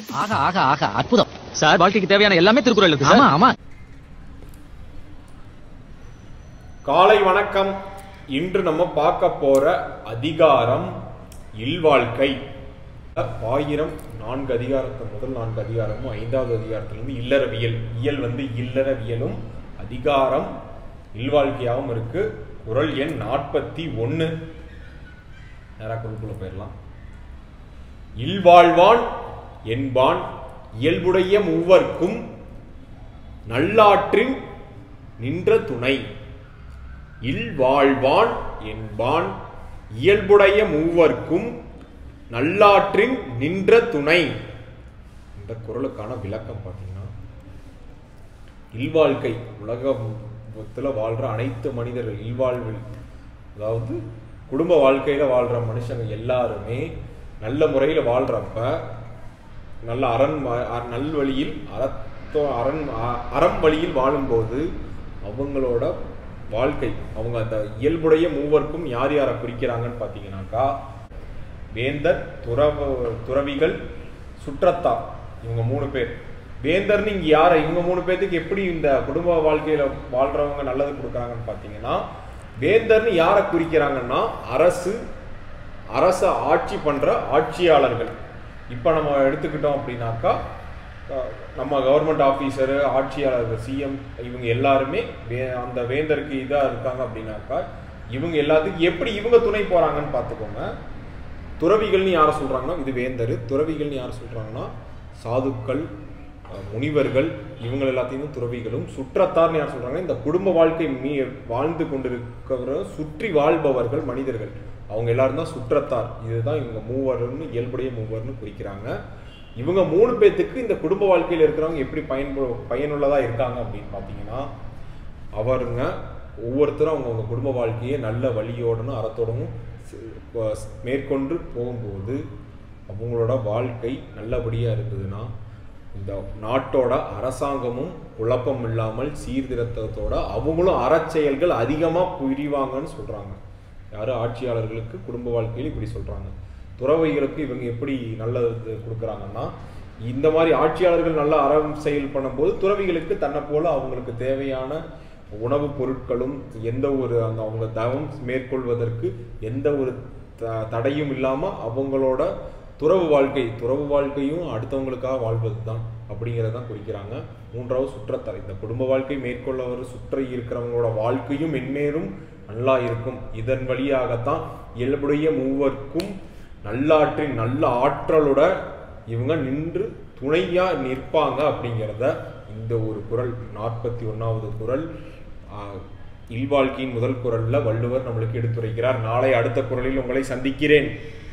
ஆகா ஆகா ஆகா அற்புதம் சார் வாழ்க்கைக்கு தேவையான எல்லாமே திருக்குறள் இருக்கு ஆமா சார் ஆமா காலை வணக்கம் இன்று நம்ம பார்க்க போற அதிகாரம் இல்வாழ்க்கை ஆயிரம் நான்கு அதிகாரத்தை முதல் நான்கு அதிகாரமும் ஐந்தாவது அதிகாரத்திலிருந்து இல்லறவியல் இயல் வந்து இல்லறவியலும் அதிகாரம் இல்வாழ்க்கையாகவும் இருக்கு குறள் எண் நாற்பத்தி ஒன்னு நேரா குழுக்குள்ள போயிடலாம் இல்வாழ்வான் என்பான் இயல்புடைய மூவர்க்கும் நல்லாற்றின் நின்ற துணை இல்வாழ்வான் என்பான் இயல்புடைய மூவர்க்கும் நல்லாற்றின் நின்ற துணை இந்த குறளுக்கான விளக்கம் பார்த்தீங்கன்னா இல்வாழ்க்கை உலகத்துல வாழ்ற அனைத்து மனிதர்கள் இல்வாழ்வில் அதாவது குடும்ப வாழ்க்கையில வாழ்ற மனுஷங்க எல்லாருமே நல்ல முறையில வாழ்றப்ப நல்ல அரண் வ- அ- நல்வழியில் அறத்தோ அரண் அ- அறம் வழியில் வாழும்போது அவங்களோட வாழ்க்கை அவங்க அந்த இயல்புடைய மூவர்க்கும் யார் யாரை குறிக்கிறாங்கன்னு பார்த்தீங்கன்னாக்கா வேந்தர் துறவ துறவிகள் சுற்றத்தார் இவங்க மூணு பேர் வேந்தர்னு இங்க யாரை இவங்க மூணு பேர்த்துக்கு எப்படி இந்த குடும்ப வாழ்க்கையில வாழ்றவங்க நல்லது கொடுக்குறாங்கன்னு பார்த்தீங்கன்னா வேந்தர்னு யாரை குறிக்கிறாங்கன்னா அரசு அரச ஆட்சி பண்ற ஆட்சியாளர்கள் இப்போ நம்ம எடுத்துக்கிட்டோம் அப்படின்னாக்கா அஹ், நம்ம கவர்மெண்ட் ஆஃபீஸரு ஆட்சியாளர்கள் சிஎம் இவங்க எல்லாருமே வே- அந்த வேந்தருக்கு இதாக இருக்காங்க அப்படின்னாக்கா இவங்க எல்லாத்துக்கும் எப்படி இவங்க துணை போறாங்கன்னு பார்த்துக்கோங்க துறவிகள்னு யாரை சொல்றாங்கன்னா இது வேந்தர் துறவிகள்னு யாரை சொல்றாங்கன்னா சாதுக்கள் அஹ், முனிவர்கள் இவங்க எல்லாத்தையும் துறவிகளும் சுற்றத்தார்னு யார் சொல்றாங்க இந்த குடும்ப வாழ்க்கை மீ வாழ்ந்து கொண்டிருக்கிற சுற்றி வாழ்பவர்கள் மனிதர்கள் அவங்க எல்லாரும் தான் சுற்றத்தார் இதுதான் இவங்க மூவர்னு இயல்புடைய மூவர்னு குறிக்கிறாங்க இவங்க மூணு பேத்துக்கு இந்த குடும்ப வாழ்க்கையில் இருக்கிறவங்க எப்படி பயன்பு பயனுள்ளதா இருக்காங்க அப்படின்னு பார்த்தீங்கன்னா அவருங்க ஒவ்வொருத்தரும் அவங்கவுங்க குடும்ப வாழ்க்கையை நல்ல வழியோடனும் அறத்தோடனும் சி- வ- மேற்கொண்டு போகும்போது அவங்களோட வாழ்க்கை நல்லபடியாக இருக்குதுன்னா இந்த நாட்டோட அரசாங்கமும் குழப்பம் இல்லாமல் சீர்திருத்தத்தோட அவங்களும் அறச்செயல்கள் அதிகமாக புரிவாங்கன்னு சொல்கிறாங்க யாரும் ஆட்சியாளர்களுக்கு குடும்ப வாழ்க்கையில் இப்படி சொல்கிறாங்க துறவைகளுக்கு இவங்க எப்படி நல்லது கொடுக்குறாங்கன்னா இந்த மாதிரி ஆட்சியாளர்கள் நல்ல அறம் செயல் பண்ணும்போது துறவிகளுக்கு தன்னை போல அவங்களுக்கு தேவையான உணவுப் பொருட்களும் எந்த ஒரு அந்த அவங்க தவம் மேற்கொள்வதற்கு எந்த ஒரு த- தடையும் இல்லாமல் அவங்களோட துறவு வாழ்க்கை துறவு வாழ்க்கையும் அடுத்தவங்களுக்காக வாழ்வது தான் அப்படிங்கிறத தான் குறிக்கிறாங்க மூன்றாவது சுற்றத்தலை இந்த குடும்ப வாழ்க்கை மேற்கொள்ளவர் சுற்றி இருக்கிறவங்களோட வாழ்க்கையும் மென்மேலும் நல்லா இருக்கும் இதன் வழியாகத்தான் இயல்புடைய மூவர்க்கும் நல்லாற்றின் நல்ல ஆற்றலோட இவங்க நின்று துணையா நிற்பாங்க அப்படிங்கிறத இந்த ஒரு குறள் நாற்பத்தி ஒன்னாவது குறள் ஆஹ், இல்வாழ்க்கையின் முதல் குறள்ல வள்ளுவர் நம்மளுக்கு எடுத்துரைக்கிறார் நாளை அடுத்த குறளில் உங்களை சந்திக்கிறேன்